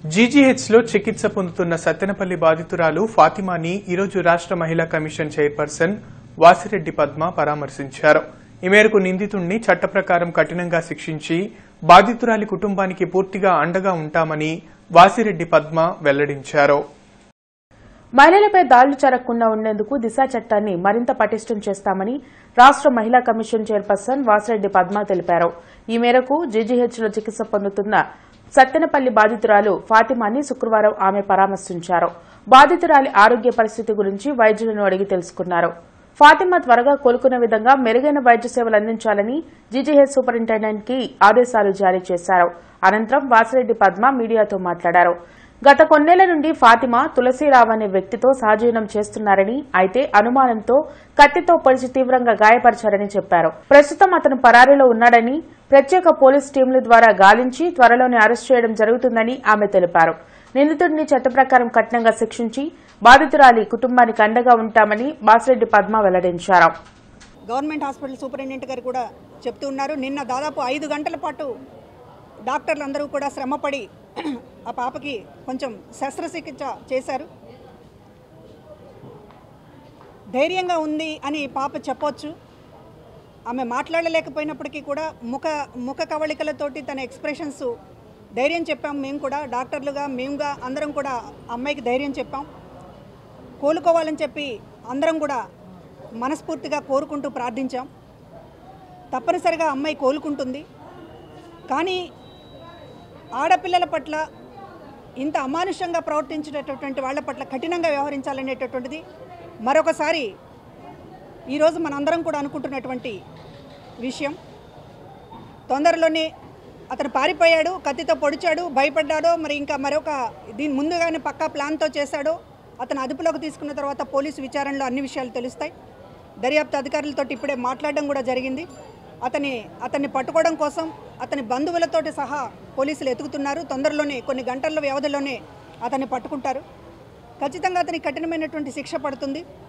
జీజీహెచ్లో చికిత్స పొందుతున్న సత్తెనపల్లి బాధితురాలు ఫాతిమాని ఈరోజు రాష్ట్ర మహిళా కమిషన్ చైర్పర్సన్ వాసిరెడ్డి పద్మ పరామర్శించారు ఈ మేరకు నిందితుణ్ణి చట్ట ప్రకారం కఠినంగా శిక్షించి బాధితురాలి కుటుంబానికి పూర్తిగా అండగా ఉంటామని వాసిరెడ్డి పద్మ వెల్లడించారు మహిళలపై దాడులు జరగకుండా ఉండేందుకు దిశ చట్టాన్ని మరింత పటిష్టం చేస్తామని రాష్ట్ర మహిళా కమిషన్ చైర్పర్సన్ వాసిరెడ్డి పద్మ తెలిపారు ఈ మేరకు జీజీహెచ్లో చికిత్స పొందుతున్న సత్తెనపల్లి బాధితురాలు ఫాతిమాని శుక్రవారం ఆమె పరామర్శించారు బాధితురాలి ఆరోగ్య పరిస్థితి గురించి వైద్యులను అడిగి తెలుసుకున్నారు ఫాతిమా త్వరగా కోలుకునే విధంగా మెరుగైన వైద్య సేవలు అందించాలని జీజీహెచ్ సూపరింటెండెంట్ కి ఆదేశాలు జారీ చేశారు అనంతరం వాసిరెడ్డి పద్మ మీడియాతో మాట్లాడారు గత కొన్నేళ్ల నుండి ఫాతిమా తులసిరావు అనే వ్యక్తితో సహజీవనం చేస్తున్నారని అయితే అనుమానంతో కత్తితో పొడిచి తీవ్రంగా గాయపరిచారని చెప్పారు ప్రస్తుతం అతను పరారీలో ఉన్నాడని ప్రత్యేక పోలీస్ టీంల ద్వారా గాలించి త్వరలోనే అరెస్ట్ చేయడం జరుగుతుందని ఆమె తెలిపారు నిందితుడిని చట్ట ప్రకారం కఠినంగా శిక్షించి బాధితురాలి కుటుంబానికి అండగా ఉంటామని బాసిరెడ్డి పద్మ వెల్లడించారు గవర్నమెంట్ హాస్పిటల్ సూపరింటెండెంట్ గారు కూడా చెప్తూ ఉన్నారు నిన్న దాదాపు ఐదు గంటల పాటు డాక్టర్లు అందరూ కూడా శ్రమపడి ఆ పాపకి కొంచెం శస్త్రచికిత్స చేశారు ధైర్యంగా ఉంది అని పాప చెప్పొచ్చు ఆమె మాట్లాడలేకపోయినప్పటికీ కూడా ముఖ ముఖ కవళికలతోటి తన ఎక్స్ప్రెషన్స్ ధైర్యం చెప్పాం మేము కూడా డాక్టర్లుగా మేముగా అందరం కూడా అమ్మాయికి ధైర్యం చెప్పాం కోలుకోవాలని చెప్పి అందరం కూడా మనస్ఫూర్తిగా కోరుకుంటూ ప్రార్థించాం తప్పనిసరిగా అమ్మాయి కోలుకుంటుంది కానీ ఆడపిల్లల పట్ల ఇంత అమానుషంగా ప్రవర్తించేటటువంటి వాళ్ళ పట్ల కఠినంగా వ్యవహరించాలనేటటువంటిది మరొకసారి ఈరోజు మనందరం కూడా అనుకుంటున్నటువంటి విషయం తొందరలోనే అతను పారిపోయాడు కత్తితో పొడిచాడు భయపడ్డాడో మరి ఇంకా మరొక దీని ముందుగానే పక్కా ప్లాన్తో చేశాడో అతను అదుపులోకి తీసుకున్న తర్వాత పోలీసు విచారణలో అన్ని విషయాలు తెలుస్తాయి దర్యాప్తు అధికారులతో ఇప్పుడే మాట్లాడడం కూడా జరిగింది అతని అతన్ని పట్టుకోవడం కోసం అతని బంధువులతోటి సహా పోలీసులు ఎతుకుతున్నారు తొందరలోనే కొన్ని గంటల వ్యవధిలోనే అతన్ని పట్టుకుంటారు ఖచ్చితంగా అతనికి కఠినమైనటువంటి శిక్ష పడుతుంది